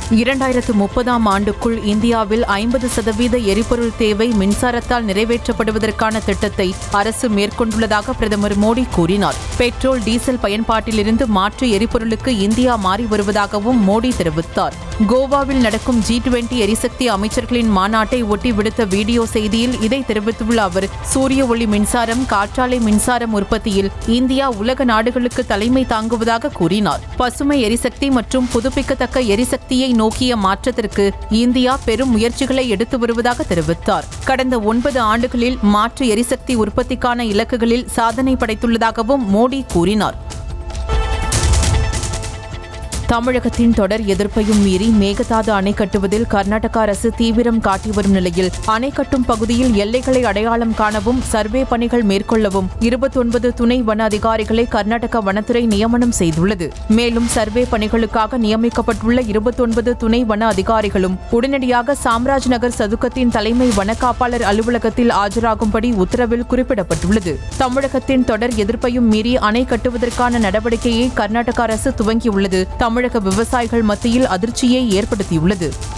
இரண்டாயிரத்து முப்பதாம் ஆண்டுக்குள் இந்தியாவில் ஐம்பது சதவீத எரிபொருள் தேவை மின்சாரத்தால் நிறைவேற்றப்படுவதற்கான திட்டத்தை அரசு மேற்கொண்டுள்ளதாக பிரதமர் மோடி கூறினார் பெட்ரோல் டீசல் பயன்பாட்டிலிருந்து மாற்று எரிபொருளுக்கு இந்தியா மாறி வருவதாகவும் மோடி தெரிவித்தார் கோவாவில் நடக்கும் ஜி டுவெண்டி எரிசக்தி அமைச்சர்களின் மாநாட்டை ஒட்டி விடுத்த வீடியோ செய்தியில் இதை தெரிவித்துள்ள அவர் சூரிய ஒளி மின்சாரம் காற்றாலை மின்சாரம் உற்பத்தியில் இந்தியா உலக நாடுகளுக்கு தலைமை தாங்குவதாக கூறினார் பசுமை எரிசக்தி மற்றும் புதுப்பிக்கத்தக்க எரிசக்தியை நோக்கிய மாற்றத்திற்கு இந்தியா பெரும் முயற்சிகளை எடுத்து வருவதாக தெரிவித்தார் கடந்த ஒன்பது ஆண்டுகளில் மாற்று எரிசக்தி உற்பத்திக்கான இலக்குகளில் சாதனை படைத்துள்ளதாகவும் மோடி கூறினார் தமிழகத்தின் தொடர் எதிர்ப்பையும் மீறி மேகதாது அணை கட்டுவதில் கர்நாடக அரசு தீவிரம் காட்டி வரும் நிலையில் அணை கட்டும் பகுதியில் எல்லைகளை அடையாளம் காணவும் சர்வே பணிகள் மேற்கொள்ளவும் இருபத்தொன்பது துணை வன அதிகாரிகளை கர்நாடக வனத்துறை நியமனம் செய்துள்ளது மேலும் சர்வே பணிகளுக்காக நியமிக்கப்பட்டுள்ள இருபத்தொன்பது துணை வன அதிகாரிகளும் உடனடியாக சாம்ராஜ் நகர் சதுக்கத்தின் தலைமை வனக்காப்பாளர் அலுவலகத்தில் ஆஜராகும்படி உத்தரவில் குறிப்பிடப்பட்டுள்ளது தமிழகத்தின் தொடர் எதிர்ப்பையும் மீறி அணை கட்டுவதற்கான நடவடிக்கையை கர்நாடக அரசு துவங்கியுள்ளது தமிழக விவசாயிகள் மத்தியில் அதிர்ச்சியை ஏற்படுத்தியுள்ளது